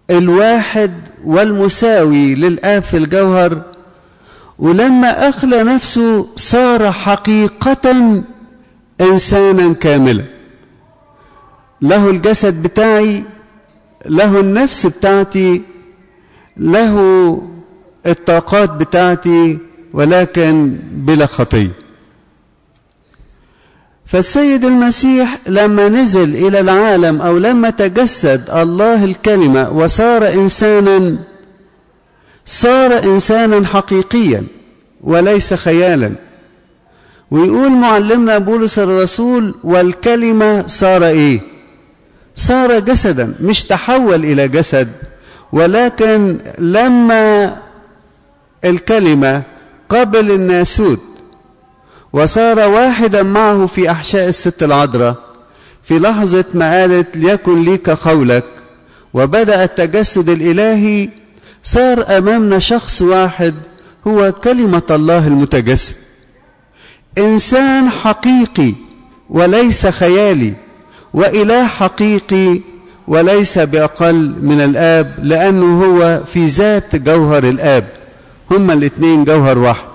الواحد والمساوي للآب في الجوهر ولما أخلى نفسه صار حقيقة إنسانا كاملا له الجسد بتاعي له النفس بتاعتي له الطاقات بتاعتي ولكن بلا خطيه فالسيد المسيح لما نزل الى العالم او لما تجسد الله الكلمه وصار انسانا صار انسانا حقيقيا وليس خيالا ويقول معلمنا بولس الرسول والكلمه صار ايه صار جسدا مش تحول الى جسد ولكن لما الكلمه قبل الناسوت وصار واحدا معه في احشاء الست العذراء في لحظه ما قالت ليكن ليك قولك وبدا التجسد الالهي صار امامنا شخص واحد هو كلمه الله المتجسد انسان حقيقي وليس خيالي واله حقيقي وليس باقل من الاب لانه هو في ذات جوهر الاب هما الاثنين جوهر واحد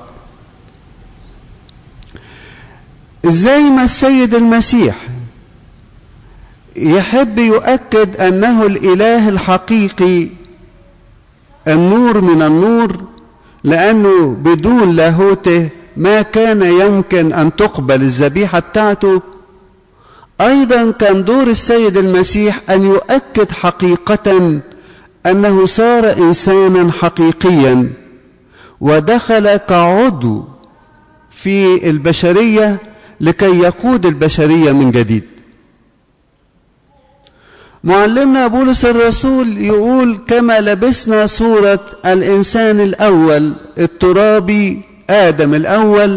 زي ما السيد المسيح يحب يؤكد انه الاله الحقيقي النور من النور لانه بدون لاهوته ما كان يمكن ان تقبل الذبيحه بتاعته ايضا كان دور السيد المسيح ان يؤكد حقيقه انه صار انسانا حقيقيا ودخل كعضو في البشريه لكي يقود البشريه من جديد معلمنا بولس الرسول يقول كما لبسنا صوره الانسان الاول الترابي ادم الاول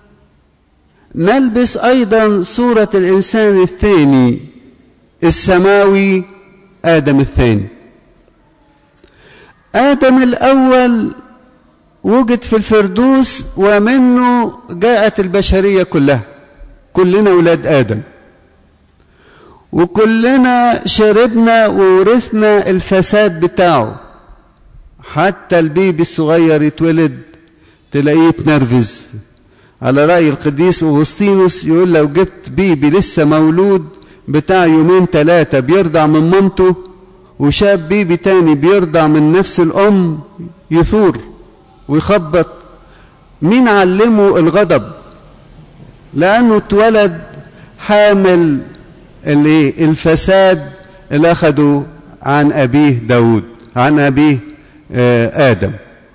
نلبس ايضا صوره الانسان الثاني السماوي ادم الثاني ادم الاول وجد في الفردوس ومنه جاءت البشريه كلها كلنا ولاد ادم وكلنا شربنا وورثنا الفساد بتاعه حتى البيبي الصغير يتولد تلاقيه تنرفز على رأي القديس أغسطينوس يقول لو جبت بيبي لسه مولود بتاع يومين ثلاثة بيرضع من مامته وشاب بيبي تاني بيرضع من نفس الأم يثور ويخبط مين علمه الغضب لأنه اتولد حامل الايه الفساد اللي أخده عن أبيه داود عن أبيه آدم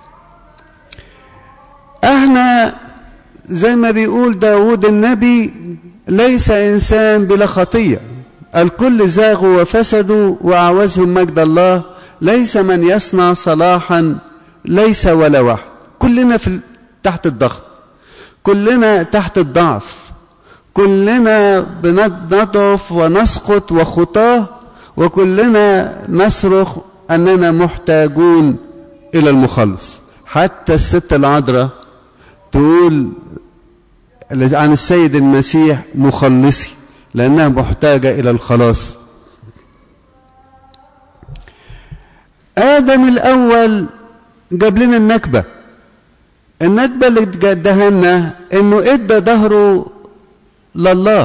احنا زي ما بيقول داود النبي ليس إنسان بلا خطية الكل زاغوا وفسدوا وأعوزهم مجد الله ليس من يصنع صلاحا ليس ولا واحد كلنا في تحت الضغط كلنا تحت الضعف كلنا بنضعف ونسقط وخطاه وكلنا نصرخ أننا محتاجون إلى المخلص حتى الست العذراء تقول عن السيد المسيح مخلصي لأنها محتاجة إلى الخلاص آدم الأول جاب لنا النكبة النكبة اللي اداها لنا إنه إدى ظهره لله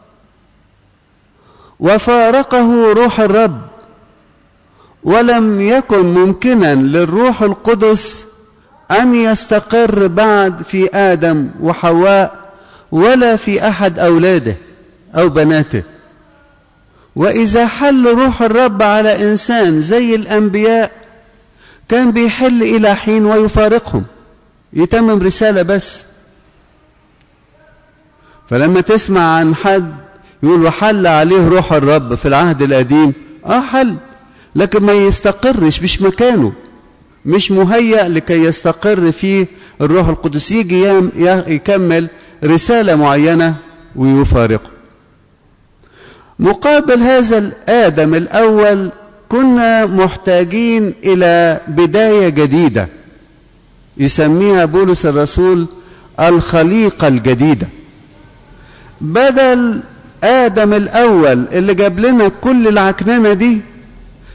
وفارقه روح الرب ولم يكن ممكنا للروح القدس أن يستقر بعد في آدم وحواء ولا في أحد أولاده أو بناته وإذا حل روح الرب على إنسان زي الأنبياء كان بيحل إلى حين ويفارقهم يتمم رسالة بس فلما تسمع عن حد يقول وحل عليه روح الرب في العهد القديم اه حل لكن ما يستقرش مش مكانه مش مهيأ لكي يستقر فيه الروح القدس يجي يكمل رسالة معينة ويفارقه مقابل هذا الآدم الأول كنا محتاجين إلى بداية جديدة يسميها بولس الرسول الخليقة الجديدة بدل آدم الأول اللي جاب لنا كل العكننة دي